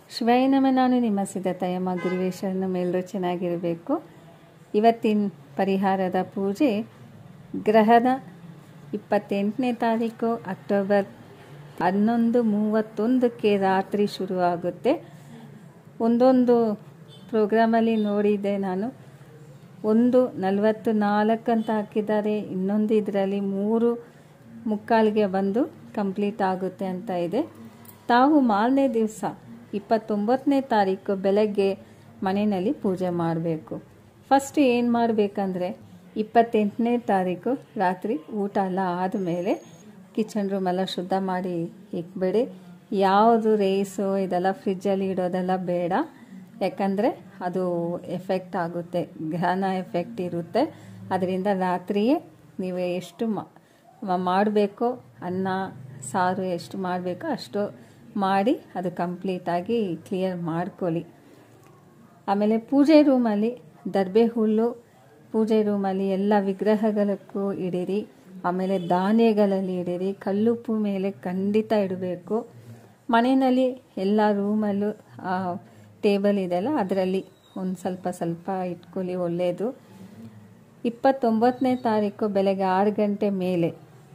ಶಿವಾಯ ನಮ ನಾನು ನಿಮ್ಮ ಸಿದ್ಧತೆಯಮ್ಮ ಗುರುವೇಶ್ವರನ ಮೇಲೂ ಚೆನ್ನಾಗಿರಬೇಕು ಇವತ್ತಿನ ಪರಿಹಾರದ ಪೂಜೆ ಗ್ರಹದ ಇಪ್ಪತ್ತೆಂಟನೇ ತಾರೀಕು ಅಕ್ಟೋಬರ್ ಹನ್ನೊಂದು ಮೂವತ್ತೊಂದಕ್ಕೆ ರಾತ್ರಿ ಶುರುವಾಗುತ್ತೆ ಒಂದೊಂದು ಪ್ರೋಗ್ರಾಮಲ್ಲಿ ನೋಡಿದ್ದೆ ನಾನು ಒಂದು ನಲವತ್ತು ನಾಲ್ಕು ಅಂತ ಹಾಕಿದ್ದಾರೆ ಇನ್ನೊಂದು ಇದರಲ್ಲಿ ಮೂರು ಮುಕ್ಕಾಲಿಗೆ ಬಂದು ಕಂಪ್ಲೀಟ್ ಆಗುತ್ತೆ ಅಂತ ಇದೆ ತಾವು ಮಾರನೇ ದಿವಸ ಇಪ್ಪತ್ತೊಂಬತ್ತನೇ ತಾರೀಕು ಬೆಳಗ್ಗೆ ಮನೆಯಲ್ಲಿ ಪೂಜೆ ಮಾಡಬೇಕು ಫಸ್ಟ್ ಏನು ಮಾಡಬೇಕಂದ್ರೆ ಇಪ್ಪತ್ತೆಂಟನೇ ತಾರೀಕು ರಾತ್ರಿ ಊಟ ಎಲ್ಲ ಆದಮೇಲೆ ಕಿಚನ್ ರೂಮ್ ಎಲ್ಲ ಶುದ್ಧ ಮಾಡಿ ಇಕ್ಬೇಡಿ ಯಾವುದು ರೇಸು ಇದೆಲ್ಲ ಫ್ರಿಜ್ಜಲ್ಲಿ ಇಡೋದೆಲ್ಲ ಬೇಡ ಯಾಕಂದರೆ ಅದು ಎಫೆಕ್ಟ್ ಆಗುತ್ತೆ ಗ್ರಹಣ ಎಫೆಕ್ಟ್ ಇರುತ್ತೆ ಅದರಿಂದ ರಾತ್ರಿಯೇ ನೀವು ಎಷ್ಟು ಮಾಡಬೇಕೋ ಅನ್ನ ಸಾರು ಎಷ್ಟು ಮಾಡಬೇಕೋ ಅಷ್ಟು ಮಾಡಿ ಅದು ಕಂಪ್ಲೀಟಾಗಿ ಕ್ಲಿಯರ್ ಮಾಡ್ಕೊಳ್ಳಿ ಆಮೇಲೆ ಪೂಜೆ ರೂಮಲ್ಲಿ ದರ್ಬೆ ಹುಲ್ಲು ಪೂಜೆ ರೂಮಲ್ಲಿ ಎಲ್ಲ ವಿಗ್ರಹಗಳಕ್ಕೂ ಇಡಿರಿ ಆಮೇಲೆ ಧಾನ್ಯಗಳಲ್ಲಿ ಇಡಿರಿ ಕಲ್ಲುಪ್ಪು ಮೇಲೆ ಖಂಡಿತ ಇಡಬೇಕು ಮನೆಯಲ್ಲಿ ಎಲ್ಲ ರೂಮಲ್ಲೂ ಟೇಬಲ್ ಇದೆಯಲ್ಲ ಅದರಲ್ಲಿ ಒಂದು ಸ್ವಲ್ಪ ಸ್ವಲ್ಪ ಇಟ್ಕೊಳ್ಳಿ ಒಳ್ಳೆಯದು ಇಪ್ಪತ್ತೊಂಬತ್ತನೇ ತಾರೀಕು ಬೆಳಗ್ಗೆ ಆರು ಗಂಟೆ ಮೇಲೆ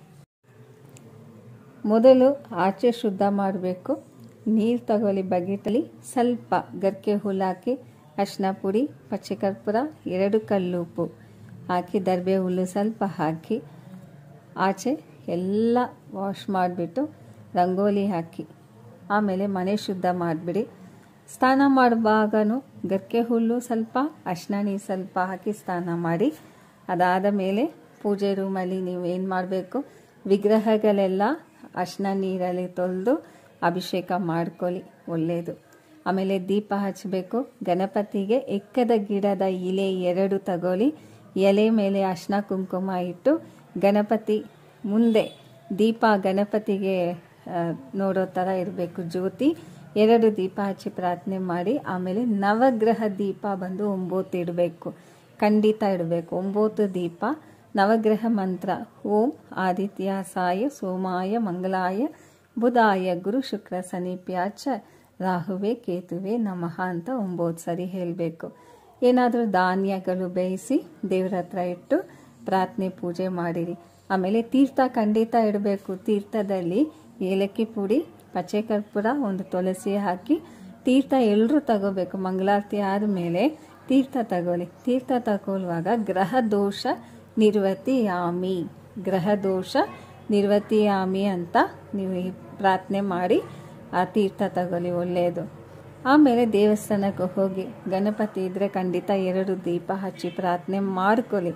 ಮೊದಲು ಆಚೆ ಶುದ್ಧ ಮಾಡಬೇಕು ನೀರು ತಗೊಳ್ಳಿ ಬಕೆಟಲ್ಲಿ ಸ್ವಲ್ಪ ಗರ್ಕೆ ಹುಲ್ಲು ಹಾಕಿ ಅರಿಶಿನ ಪುಡಿ ಪಚ್ಚೆ ಕರ್ಪೂರ ಎರಡು ಕಲ್ಲು ಉಪ್ಪು ಹಾಕಿ ದರ್ಬೆ ಹುಲ್ಲು ಸ್ವಲ್ಪ ಹಾಕಿ ಆಚೆ ಎಲ್ಲ ವಾಶ್ ಮಾಡಿಬಿಟ್ಟು ರಂಗೋಲಿ ಹಾಕಿ ಆಮೇಲೆ ಮನೆ ಶುದ್ಧ ಮಾಡಿಬಿಡಿ ಸ್ನಾನ ಮಾಡುವಾಗನೂ ಗರ್ಕೆ ಹುಲ್ಲು ಸ್ವಲ್ಪ ಅರಿಶಿನ ನೀರು ಸ್ವಲ್ಪ ಹಾಕಿ ಸ್ನಾನ ಮಾಡಿ ಅದಾದ ಮೇಲೆ ಪೂಜೆ ರೂಮಲ್ಲಿ ನೀವು ಏನು ಮಾಡಬೇಕು ವಿಗ್ರಹಗಳೆಲ್ಲ ಅರಿಶಿನ ನೀರಲ್ಲಿ ತೊಳೆದು ಅಭಿಷೇಕ ಮಾಡ್ಕೊಳ್ಳಿ ಒಳ್ಳೆಯದು ಆಮೇಲೆ ದೀಪ ಹಚ್ಚಬೇಕು ಗಣಪತಿಗೆ ಎಕ್ಕದ ಗಿಡದ ಇಲೆ ಎರಡು ತಗೊಳ್ಳಿ ಎಲೆ ಮೇಲೆ ಅರಿಶಿನ ಕುಂಕುಮ ಇಟ್ಟು ಗಣಪತಿ ಮುಂದೆ ದೀಪ ಗಣಪತಿಗೆ ನೋಡೋ ಥರ ಇರಬೇಕು ಜ್ಯೋತಿ ಎರಡು ದೀಪ ಹಚ್ಚಿ ಪ್ರಾರ್ಥನೆ ಮಾಡಿ ಆಮೇಲೆ ನವಗ್ರಹ ದೀಪ ಬಂದು ಒಂಬತ್ತು ಇಡಬೇಕು ಖಂಡಿತ ಇಡಬೇಕು ಒಂಬತ್ತು ದೀಪ ನವಗ್ರಹ ಮಂತ್ರ ಓಂ ಆದಿತ್ಯ ಸಾಯ ಸೋಮಾಯ ಮಂಗಲಾಯ ಬುಧಾಯ ಗುರು ಶುಕ್ರ ಸನೀಪ್ಯಾಚ ರಾಹುವೆ ಕೇತುವೆ ನಮಃ ಅಂತ ಒಂಬತ್ತು ಸರಿ ಹೇಳಬೇಕು ಏನಾದರೂ ಧಾನ್ಯಗಳು ಬೇಯಿಸಿ ದೇವ್ರ ಹತ್ರ ಇಟ್ಟು ಪ್ರಾರ್ಥನೆ ಪೂಜೆ ಮಾಡಿರಿ ಆಮೇಲೆ ತೀರ್ಥ ಖಂಡಿತ ಇಡಬೇಕು ತೀರ್ಥದಲ್ಲಿ ಏಲಕ್ಕಿ ಪುಡಿ ಪಚ್ಚೆ ಕರ್ಪೂರ ಒಂದು ತುಳಸಿ ಹಾಕಿ ತೀರ್ಥ ಎಲ್ಲರೂ ತಗೋಬೇಕು ಮಂಗಳಾರತಿ ಆದಮೇಲೆ ತೀರ್ಥ ತಗೊಳ್ಳಿ ತೀರ್ಥ ತಗೊಳ್ಳುವಾಗ ಗ್ರಹ ದೋಷ ನಿರ್ವತಿಯಾಮಿ ಗ್ರಹ ದೋಷ ನಿರ್ವತಿಯಾಮಿ ಅಂತ ನೀವು ಪ್ರಾರ್ಥನೆ ಮಾಡಿ ಆ ತೀರ್ಥ ತಗೊಳ್ಳಿ ಒಳ್ಳೆಯದು ಆಮೇಲೆ ದೇವಸ್ಥಾನಕ್ಕೆ ಹೋಗಿ ಗಣಪತಿ ಇದ್ದರೆ ಖಂಡಿತ ಎರಡು ದೀಪ ಹಚ್ಚಿ ಪ್ರಾರ್ಥನೆ ಮಾಡ್ಕೊಳ್ಳಿ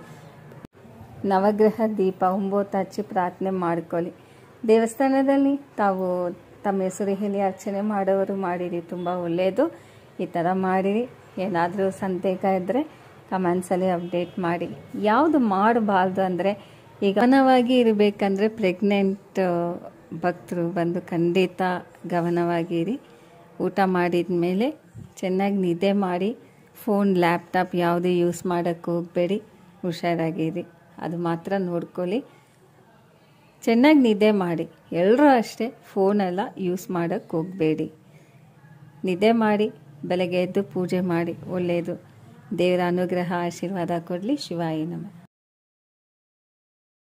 ನವಗ್ರಹ ದೀಪ ಒಂಬತ್ತು ಹಚ್ಚಿ ಪ್ರಾರ್ಥನೆ ಮಾಡ್ಕೊಳ್ಳಿ ದೇವಸ್ಥಾನದಲ್ಲಿ ತಾವು ತಮ್ಮ ಹೆಸರು ಹೇಳಿ ಅರ್ಚನೆ ಮಾಡೋರು ಮಾಡಿರಿ ತುಂಬ ಒಳ್ಳೆಯದು ಈ ಥರ ಮಾಡಿರಿ ಏನಾದರೂ ಸಂದೇಹ ಇದ್ದರೆ ಕಮೆಂಟ್ಸಲ್ಲಿ ಅಪ್ಡೇಟ್ ಮಾಡಿ ಯಾವುದು ಮಾಡಬಾರ್ದು ಅಂದರೆ ಈಗ ಗಮನವಾಗಿ ಇರಬೇಕಂದ್ರೆ ಪ್ರೆಗ್ನೆಂಟ್ ಭಕ್ತರು ಬಂದು ಖಂಡಿತ ಗಮನವಾಗಿರಿ ಊಟ ಮಾಡಿದ ಮೇಲೆ ಚೆನ್ನಾಗಿ ನಿದ್ದೆ ಮಾಡಿ ಫೋನ್ ಲ್ಯಾಪ್ಟಾಪ್ ಯಾವುದೇ ಯೂಸ್ ಮಾಡೋಕ್ಕೆ ಹೋಗಬೇಡಿ ಹುಷಾರಾಗಿರಿ ಅದು ಮಾತ್ರ ನೋಡ್ಕೊಳ್ಳಿ ಚೆನ್ನಾಗಿ ನಿದ್ದೆ ಮಾಡಿ ಎಲ್ಲರೂ ಅಷ್ಟೇ ಫೋನೆಲ್ಲ ಯೂಸ್ ಮಾಡೋಕ್ಕೆ ಹೋಗಬೇಡಿ ನಿದ್ದೆ ಮಾಡಿ ಬೆಳಗ್ಗೆ ಎದ್ದು ಪೂಜೆ ಮಾಡಿ ಒಳ್ಳೆಯದು ದೇವರ ಅನುಗ್ರಹ ಆಶೀರ್ವಾದ ಕೊಡಲಿ ಶಿವಾಯಿ ನಮ